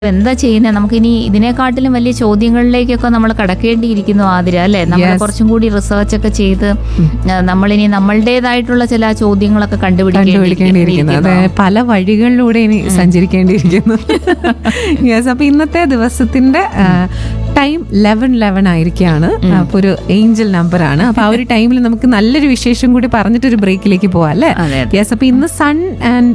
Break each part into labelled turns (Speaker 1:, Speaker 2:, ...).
Speaker 1: എന്താ ചെയ്യുന്നത് നമുക്കിനി ഇതിനെക്കാട്ടിലും വലിയ ചോദ്യങ്ങളിലേക്കൊക്കെ നമ്മൾ കടക്കേണ്ടിയിരിക്കുന്നു ആതിര അല്ലെ നമ്മൾ
Speaker 2: Yes.
Speaker 1: കുറച്ചും കൂടി റിസർച്ച് ഒക്കെ ചെയ്ത് ആ, നമ്മളിനി നമ്മളുടേതായിട്ടുള്ള ചില ചോദ്യങ്ങളൊക്കെ
Speaker 2: കണ്ടുപിടിക്കേണ്ടിയിരിക്കുന്നു അതെ പല വഴികളിലൂടെ ഇനി സഞ്ചരിക്കേണ്ടിയിരിക്കുന്നു യെസ് അപ്പൊ ഇന്നത്തെ ദിവസത്തിന്റെ ടൈം ലെവൻ ലെവൻ ആയിരിക്കുകയാണ് അപ്പൊ ഒരു ഏഞ്ചൽ നമ്പർ ആണ് അപ്പൊ ആ ഒരു ടൈമിൽ നമുക്ക് നല്ലൊരു വിശേഷം കൂടി പറഞ്ഞിട്ട് ഒരു ബ്രേക്കിലേക്ക് പോവാം അല്ലേ
Speaker 1: അതെ,
Speaker 2: യെസ് അപ്പൊ ഇന്ന് സൺ ആൻഡ്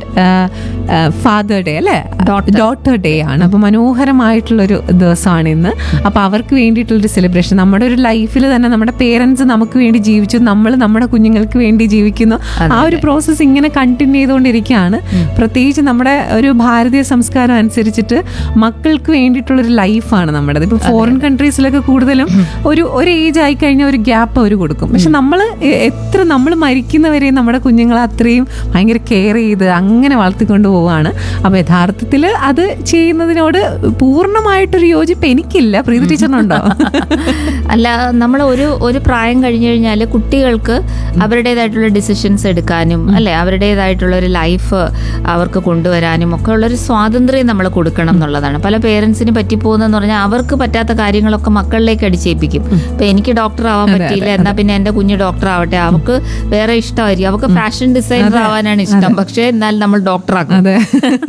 Speaker 2: ഫാദർ ഡേ അല്ലേ ഡോട്ടർ ഡേ ആണ് അപ്പൊ മനോഹരമായിട്ടുള്ളൊരു ദിവസമാണ് ഇന്ന് അപ്പൊ അവർക്ക് വേണ്ടിയിട്ടുള്ളൊരു സെലിബ്രേഷൻ നമ്മുടെ ഒരു ലൈഫിൽ തന്നെ നമ്മുടെ പേരൻസ് നമുക്ക് വേണ്ടി ജീവിച്ചു നമ്മൾ നമ്മുടെ കുഞ്ഞുങ്ങൾക്ക് വേണ്ടി ജീവിക്കുന്നു ആ ഒരു പ്രോസസ്സ് ഇങ്ങനെ കണ്ടിന്യൂ ചെയ്തുകൊണ്ടിരിക്കുകയാണ് പ്രത്യേകിച്ച് നമ്മുടെ ഒരു ഭാരതീയ സംസ്കാരം അനുസരിച്ചിട്ട് മക്കൾക്ക് വേണ്ടിയിട്ടുള്ളൊരു ലൈഫാണ് നമ്മുടെ ഇപ്പൊ ഫോറിൻ കൺട്രീസിലൊക്കെ കൂടുതലും ഒരു ഒരു ഏജ് ആയി കഴിഞ്ഞാൽ ഒരു ഗ്യാപ്പ് അവർ കൊടുക്കും പക്ഷെ നമ്മൾ എത്ര നമ്മൾ മരിക്കുന്നവരെ നമ്മുടെ കുഞ്ഞുങ്ങളെ അത്രയും ഭയങ്കര കെയർ ചെയ്ത് അങ്ങനെ വളർത്തിക്കൊണ്ട് പോവുകയാണ് അപ്പൊ യഥാർത്ഥത്തിൽ അത് ചെയ്യുന്നതിനോട് പൂർണ്ണമായിട്ടൊരു യോജിപ്പ് എനിക്കില്ല പ്രീതി ടീച്ചറിനുണ്ടോ
Speaker 1: അല്ല നമ്മൾ ഒരു ഒരു പ്രായം കഴിഞ്ഞു കഴിഞ്ഞാൽ കുട്ടികൾക്ക് അവരുടേതായിട്ടുള്ള ഡിസിഷൻസ് എടുക്കാനും അല്ലെ അവരുടേതായിട്ടുള്ള ഒരു ലൈഫ് അവർക്ക് കൊണ്ടുവരാനും ഒക്കെ ഉള്ളൊരു സ്വാതന്ത്ര്യം നമ്മൾ കൊടുക്കണം എന്നുള്ളതാണ് പല പേരൻസിന് പറ്റിപ്പോകുന്നതെന്ന് പറഞ്ഞാൽ അവർക്ക് പറ്റാത്ത കാര്യങ്ങളൊക്കെ മക്കളിലേക്ക് അടിച്ചേൽപ്പിക്കും ഇപ്പൊ എനിക്ക് ഡോക്ടർ ആവാൻ പറ്റിയില്ല എന്നാ പിന്നെ എന്റെ കുഞ്ഞ് ഡോക്ടർ ആവട്ടെ അവർക്ക് വേറെ ഇഷ്ടമായിരിക്കും അവർക്ക് ഫാഷൻ ഡിസൈനർ ആവാനാണ് ഇഷ്ടം പക്ഷേ എന്നാൽ നമ്മൾ ഡോക്ടർ ആക്കും
Speaker 2: അതെ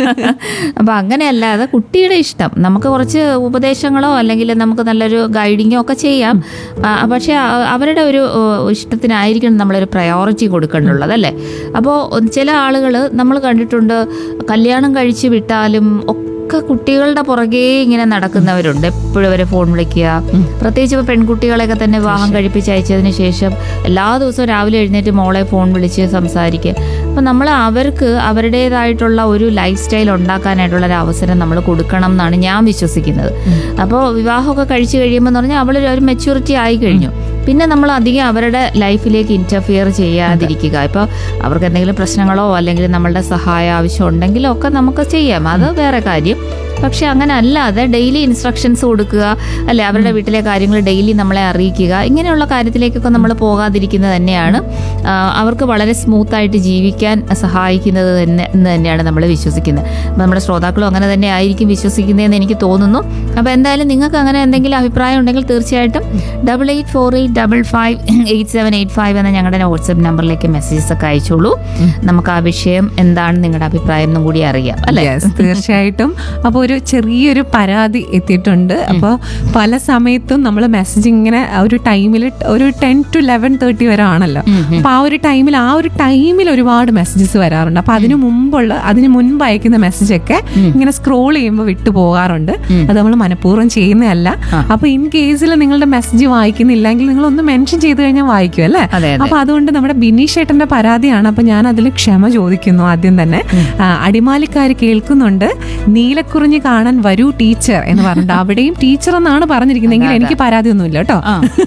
Speaker 1: അപ്പൊ അങ്ങനെയല്ലാതെ കുട്ടിയുടെ ഇഷ്ടം നമുക്ക് കുറച്ച് ഉപദേശങ്ങളോ അല്ലെങ്കിൽ നമുക്ക് നല്ലൊരു ഗൈഡിങ്ങോ ഒക്കെ ചെയ്യാം ആ, പക്ഷെ ആ- അവരുടെ ഒരു ഏഹ്, ഇഷ്ടത്തിനായിരിക്കണം നമ്മളൊരു പ്രയോറിറ്റി കൊടുക്കേണ്ടുള്ളത് അല്ലേ അപ്പോൾ ചില ആളുകൾ നമ്മൾ കണ്ടിട്ടുണ്ട് കല്യാണം കഴിച്ച് വിട്ടാലും ഒക്കെ കുട്ടികളുടെ പുറകെ ഇങ്ങനെ നടക്കുന്നവരുണ്ട് എപ്പോഴും അവരെ ഫോൺ വിളിക്കുക പ്രത്യേകിച്ച് ഇപ്പോൾ പെൺകുട്ടികളെയൊക്കെ തന്നെ വിവാഹം കഴിപ്പിച്ച് അയച്ചതിന് ശേഷം എല്ലാ ദിവസവും രാവിലെ എഴുന്നേറ്റ് മോളെ ഫോൺ വിളിച്ച് സംസാരിക്കുക അപ്പം നമ്മൾ അവർക്ക് അവരുടേതായിട്ടുള്ള ഒരു ലൈഫ് സ്റ്റൈൽ ഉണ്ടാക്കാനായിട്ടുള്ള ഒരു അവസരം നമ്മൾ കൊടുക്കണം എന്നാണ് ഞാൻ വിശ്വസിക്കുന്നത് അപ്പോൾ വിവാഹമൊക്കെ കഴിച്ചു കഴിയുമ്പോൾ എന്ന് പറഞ്ഞാൽ അവളൊരു ഒരു മെച്യൂരിറ്റി ആയി കഴിഞ്ഞു പിന്നെ നമ്മൾ അധികം അവരുടെ ലൈഫിലേക്ക് ഇന്റർഫിയർ ചെയ്യാതിരിക്കുക ഇപ്പോൾ അവർക്ക് എന്തെങ്കിലും പ്രശ്നങ്ങളോ അല്ലെങ്കിൽ നമ്മളുടെ സഹായം ആവശ്യം ഉണ്ടെങ്കിലോ ഒക്കെ നമുക്ക് ചെയ്യാം അത് വേറെ കാര്യം പക്ഷെ അങ്ങനെ അല്ലാതെ ഡെയിലി ഇൻസ്ട്രക്ഷൻസ് കൊടുക്കുക അല്ലെ അവരുടെ വീട്ടിലെ കാര്യങ്ങൾ ഡെയിലി നമ്മളെ അറിയിക്കുക ഇങ്ങനെയുള്ള കാര്യത്തിലേക്കൊക്കെ നമ്മൾ പോകാതിരിക്കുന്നത് തന്നെയാണ് ആ, അവർക്ക് വളരെ സ്മൂത്ത് ആയിട്ട് ജീവിക്കാൻ സഹായിക്കുന്നത് തന്നെ എന്ന് തന്നെയാണ് നമ്മൾ വിശ്വസിക്കുന്നത് അപ്പോൾ നമ്മുടെ ശ്രോതാക്കളും അങ്ങനെ തന്നെ ആയിരിക്കും വിശ്വസിക്കുന്നതെന്ന് എനിക്ക് തോന്നുന്നു അപ്പോൾ എന്തായാലും നിങ്ങൾക്ക് അങ്ങനെ എന്തെങ്കിലും അഭിപ്രായം ഉണ്ടെങ്കിൽ തീർച്ചയായിട്ടും double eight four eight double five eight seven eight five എന്ന ഞങ്ങളുടെ വാട്സപ്പ് നമ്പറിലേക്ക് മെസ്സേജസ് ഒക്കെ അയച്ചോളൂ നമുക്ക് ആ വിഷയം എന്താണ് നിങ്ങളുടെ അഭിപ്രായം എന്നും കൂടി അറിയാം അല്ലെ
Speaker 2: യെസ് തീർച്ചയായിട്ടും അപ്പോൾ ഒരു ചെറിയൊരു പരാതി എത്തിയിട്ടുണ്ട് അപ്പോൾ പല സമയത്തും നമ്മൾ മെസ്സേജ് ഇങ്ങനെ ആ ഒരു ടൈമിൽ ഒരു ടെൻ ടു ലെവൻ തേർട്ടി വരെ ആണല്ലോ അപ്പോൾ ആ ഒരു ടൈമിൽ ആ ഒരു ടൈമിൽ ഒരുപാട് മെസ്സേജസ് വരാറുണ്ട് അപ്പോൾ അതിന് മുമ്പുള്ള അതിന് മുൻപ് അയക്കുന്ന മെസ്സേജ് ഒക്കെ ഇങ്ങനെ സ്ക്രോൾ ചെയ്യുമ്പോൾ വിട്ടു പോകാറുണ്ട് അത് നമ്മൾ മനഃപൂർവ്വം ചെയ്യുന്നതല്ല അപ്പോൾ ഇൻ കേസിൽ നിങ്ങളുടെ മെസ്സേജ് വായിക്കുന്നില്ലെങ്കിൽ നിങ്ങൾ ഒന്ന് മെൻഷൻ ചെയ്ത് കഴിഞ്ഞാൽ വായിക്കും അല്ലേ
Speaker 1: അതെ, അതെ.
Speaker 2: അപ്പൊ അതുകൊണ്ട് നമ്മുടെ ബിനീഷ് ഏട്ടന്റെ പരാതിയാണ് അപ്പൊ ഞാൻ അതിൽ ക്ഷമ ചോദിക്കുന്നു ആദ്യം തന്നെ ആ, അടിമാലിക്കാർ കേൾക്കുന്നുണ്ട് നീലക്കുറിഞ്ഞ് കാണാൻ വരൂ ടീച്ചർ എന്ന് പറഞ്ഞിട്ട് അവിടെയും ടീച്ചർ എന്നാണ് പറഞ്ഞിരിക്കുന്നതെങ്കിൽ എനിക്ക് പരാതി ഒന്നുമില്ല കേട്ടോ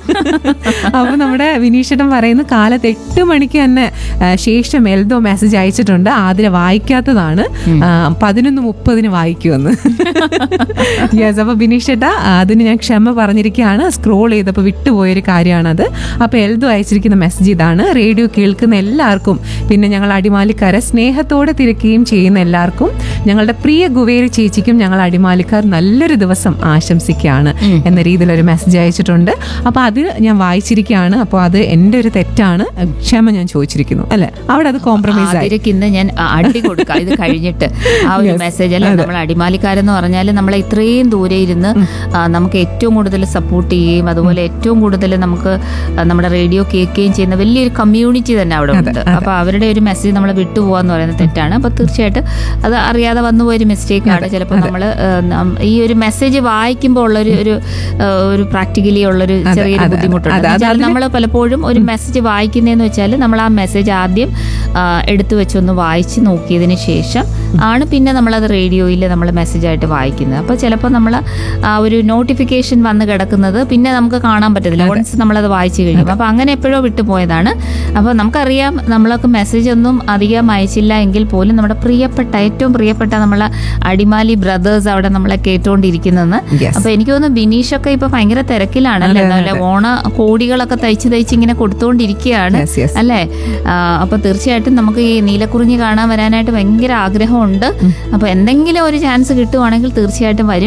Speaker 2: അപ്പൊ നമ്മുടെ ബിനീഷ് ഏട്ടൻ പറയുന്നു കാലത്ത് എട്ട് മണിക്ക് തന്നെ ആ, ശേഷം എൽദോ മെസ്സേജ് അയച്ചിട്ടുണ്ട് ആതിര വായിക്കാത്തതാണ് ആ, പതിനൊന്ന് മുപ്പതിന് വായിക്കുമെന്ന് യെസ് അപ്പൊ ബിനീഷ് ഏട്ടാ അതിന് ഞാൻ ക്ഷമ പറഞ്ഞിരിക്കുകയാണ് സ്ക്രോൾ ചെയ്തപ്പോൾ വിട്ടുപോയൊരു കാര്യമാണത് അപ്പോൾ എൽദോ അയച്ചിരിക്കുന്ന മെസ്സേജ് ഇതാണ് റേഡിയോ കേൾക്കുന്ന എല്ലാവർക്കും പിന്നെ ഞങ്ങൾ അടിമാലിക്കാരെ സ്നേഹത്തോടെ തിരക്കുകയും ചെയ്യുന്ന എല്ലാവർക്കും ഞങ്ങളുടെ പ്രിയ ഗുവേരി ചേച്ചിക്കും ഞങ്ങൾ അടിമാലിക്കാർ നല്ലൊരു ദിവസം ആശംസിക്കുകയാണ് എന്ന രീതിയിൽ ഒരു മെസ്സേജ് അയച്ചിട്ടുണ്ട് അപ്പോൾ അത് ഞാൻ വായിച്ചിരിക്കുകയാണ് അപ്പോൾ അത് എൻ്റെ ഒരു തെറ്റാണ് ക്ഷമ ഞാൻ ചോദിച്ചിരിക്കുന്നു അല്ലെ അവിടെ അത് കോംപ്രമൈസ് ആയി
Speaker 1: ആതിരക്ക് ഇന്ന് ഞാൻ അടി കൊടുക്കാം ഇത് കഴിഞ്ഞിട്ട് ആ ഒരു മെസ്സേജ് അല്ല നമ്മൾ അടിമാലിക്കാരെന്ന് പറഞ്ഞാൽ നമ്മളെ ഇത്രയും ദൂരെ ഇരുന്ന് ആ, നമുക്ക് ഏറ്റവും കൂടുതൽ സപ്പോർട്ട് ചെയ്യുകയും അതുപോലെ ഏറ്റവും കൂടുതൽ നമുക്ക് ആ, നമ്മുടെ റേഡിയോ കേൾക്കുകയും ചെയ്യുന്ന വലിയൊരു കമ്മ്യൂണിറ്റി തന്നെ അവിടെ ഉണ്ട് അപ്പൊ അവരുടെ ഒരു മെസ്സേജ് നമ്മൾ വിട്ടുപോകാന്ന് പറയുന്നത് തെറ്റാണ് അപ്പൊ തീർച്ചയായിട്ടും അത് അറിയാതെ വന്നു പോയൊരു മിസ്റ്റേക്ക് ആണ് ചിലപ്പോൾ നമ്മൾ ഈ ഒരു മെസ്സേജ് വായിക്കുമ്പോൾ ഉള്ളൊരു ഒരു ആ, ഒരു പ്രാക്ടിക്കലി ഉള്ളൊരു ചെറിയൊരു
Speaker 2: അതെ,
Speaker 1: ബുദ്ധിമുട്ടുണ്ട്
Speaker 2: അതെ,
Speaker 1: എന്ന്
Speaker 2: അത്
Speaker 1: വെച്ചാൽ നമ്മൾ പലപ്പോഴും ഒരു മെസ്സേജ് വായിക്കുന്നതെന്ന് വെച്ചാൽ നമ്മൾ ആ മെസ്സേജ് ആദ്യം ആ, എടുത്തു വെച്ചൊന്ന് വായിച്ച് നോക്കിയതിന് ശേഷം ആണ് പിന്നെ നമ്മളത് റേഡിയോയിൽ നമ്മൾ മെസ്സേജ് ആയിട്ട് വായിക്കുന്നത് അപ്പോൾ ചിലപ്പോൾ നമ്മൾ ആ ഒരു നോട്ടിഫിക്കേഷൻ വന്ന് കിടക്കുന്നത് പിന്നെ നമുക്ക് കാണാൻ പറ്റത്തില്ല വൺസ് നമ്മളത് വായിച്ചു കഴിയും അപ്പോൾ അങ്ങനെ എപ്പോഴോ വിട്ടുപോയതാണ് അപ്പോൾ നമുക്കറിയാം നമ്മളൊക്കെ മെസ്സേജ് ഒന്നും അധികം അയച്ചില്ല എങ്കിൽ പോലും നമ്മുടെ പ്രിയപ്പെട്ട ഏറ്റവും പ്രിയപ്പെട്ട നമ്മളെ അടിമാലി ബ്രദേഴ്സ് അവിടെ നമ്മളെ കേട്ടുകൊണ്ടിരിക്കുന്നതെന്ന്
Speaker 2: Yes.
Speaker 1: അപ്പൊ എനിക്ക് തോന്നുന്നു ബിനീഷൊക്കെ ഇപ്പൊ ഭയങ്കര തിരക്കിലാണല്ലേ എന്നാലും ഓണ കോടികളൊക്കെ തയ്ച്ച് തയ്ച്ച് ഇങ്ങനെ കൊടുത്തുകൊണ്ടിരിക്കുകയാണ്
Speaker 2: Yes, yes.
Speaker 1: അല്ലേ ആ, അപ്പൊ തീർച്ചയായിട്ടും നമുക്ക് ഈ നീലക്കുറിഞ്ഞി കാണാൻ വരാനായിട്ട് ഭയങ്കര ആഗ്രഹമുണ്ട് അപ്പൊ എന്തെങ്കിലും ഒരു ചാൻസ് കിട്ടുവാണെങ്കിൽ തീർച്ചയായിട്ടും വരും